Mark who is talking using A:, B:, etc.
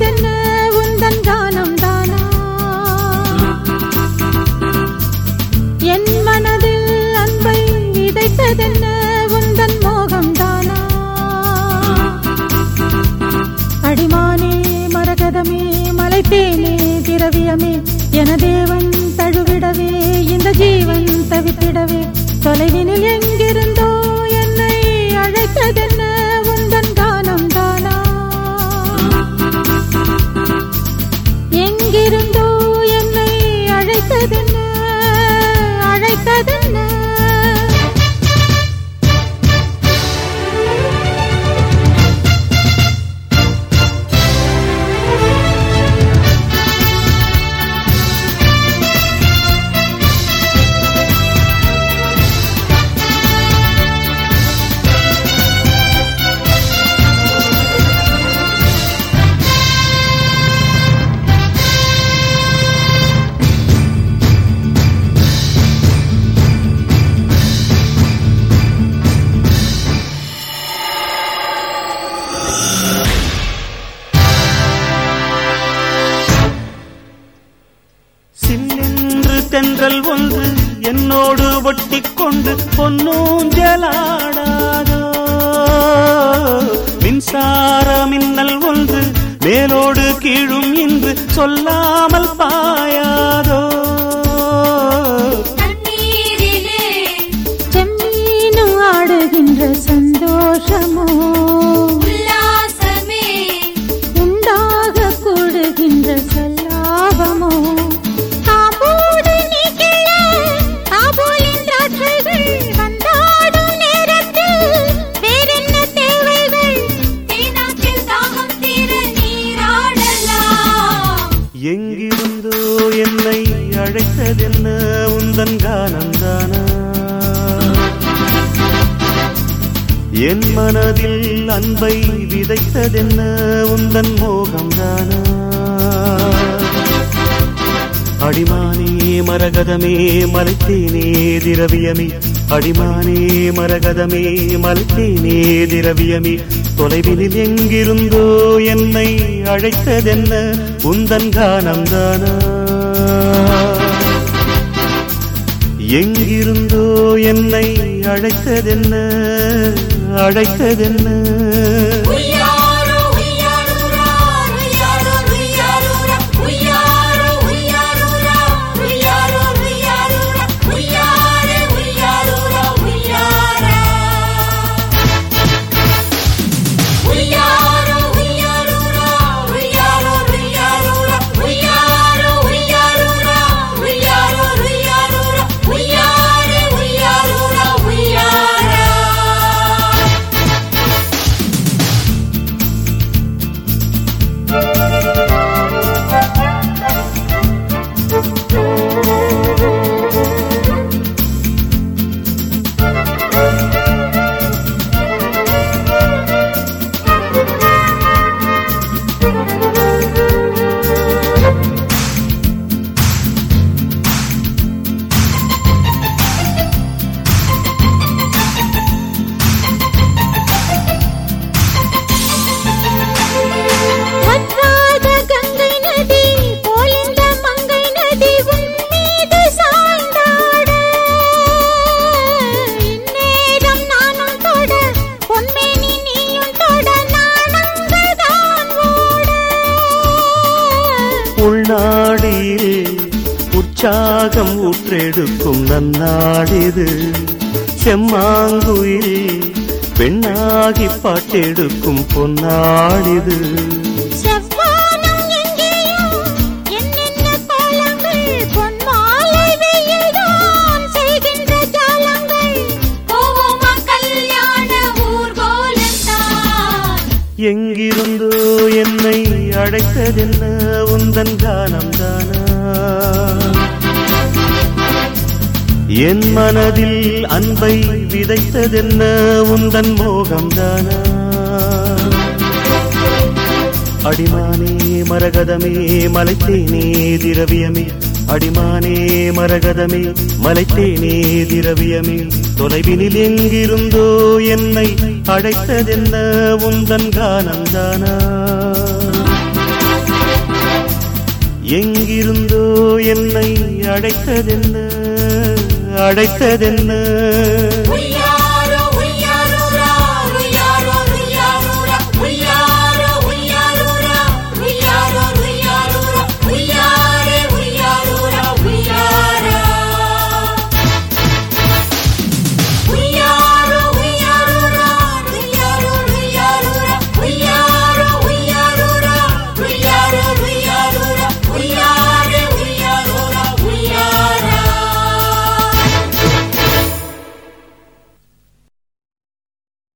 A: அழைத்ததென்ன உந்தன் கானம் தானா என் மனதில் அன்பை விதைத்ததென்ன உந்தன் மோகம் தானா அடிமானே மரகதமே மலைத்தேனே திரவியமே என தேவன் தழுவிடவே இந்த ஜீவன் தவித்திடவே தொலைவினில் எங்கிருந்தோ என்னை அழைத்ததென்ன உந்தன் கானம் தானா எங்கிருந்தோ என்னை அழைத்ததென்ன அழைத்ததென்ன
B: சில்லென்று தென்றல் ஒன்று என்னோடு ஒட்டிக்கொண்டு பொன்னூஞ்சலாடாதோ மின்சார மின்னல் ஒன்று மேலோடு கீழும் இன்று சொல்லாமல் பாயாதோ
C: தண்ணீரிலே
A: செம்மீனும் ஆடுகின்ற சந்தோஷமோ
C: உல்லாசமே
A: உண்டாக கூடுகின்ற சல்லாபமோ காம்போடு நீக்கிய காபூலின் திராட்சைகள் வந்தாடும் நேரத்தில் வேறென்ன தேவைகள்
C: தேனாற்றில் தாகம் தீர நீராடலாம்
B: எங்கிருந்தோ என்னை அழைத்ததென்ன உந்தன் கானந்தானா என் மனதில் அன்பை விதைத்ததென்ன உந்தன் மோகம்தானா அடிமானே மரகதமே மலைத்தேனே திரவியமே அடிமானே மரகதமே மலைத்தேனே திரவியமே தொலைவினில் எங்கிருந்தோ என்னை அழைத்ததென்ன உந்தன் கானம்தானா எங்கிருந்தோ என்னை அழைத்ததென்ன அழைத்ததென்ன
C: உய்யாரோ உய்யாரூரா உய்யாரோ உய்யாரூரா உய்யாரோ உய்யாரூரா உய்யாரோ உய்யாரூரா உய்யாரே உய்யாரூரா உய்யாரா உய்யாரோ உய்யாரூரா உய்யாரோ உய்யாரூரா உய்யாரோ உய்யாரூரா உய்யாரோ உய்யாரூரா உய்யாரே உய்யாரூரா உய்யாரா
A: வற்றாத கங்கை நதி போலிந்த மங்கை நதி உன் மீது சாய்ந்தாட இந்நேரம் நானும் தொட பொன்மேனி நீயும் தொட நாணங்கதான் ஓட
B: உள்நாடியில் உற்சாகம் ஊற்றெடுக்கும் நன்னாடிது செம்மாங்குயில் பெண்ணாகி பாட்டெடுக்கும் பொன்னாடிது
A: செவ்வானம் எங்கேயும் என்னென்ன கோலங்கள் பொன்மாலை வெயில்தான் செய்கின்ற ஜாலங்கள்
C: போவோமா கல்யாண ஊர்கோலத்தான்
B: எங்கிருந்தோ என்னை அழைத்ததென்ன உந்தன் கானம்தானா என் மனதில் அன்பை விதைத்ததென்ன உந்தன் மோகம்தானா அடிமானே மரகதமே மலைத்தேனே திரவியமே அடிமானே மரகதமே மலைத்தேனே திரவியமே தொலைவினில் எங்கிருந்தோ என்னை அழைத்ததென்ன உந்தன் கானந்தானா என்னை அழைத்ததென்ன அழைத்ததென்ன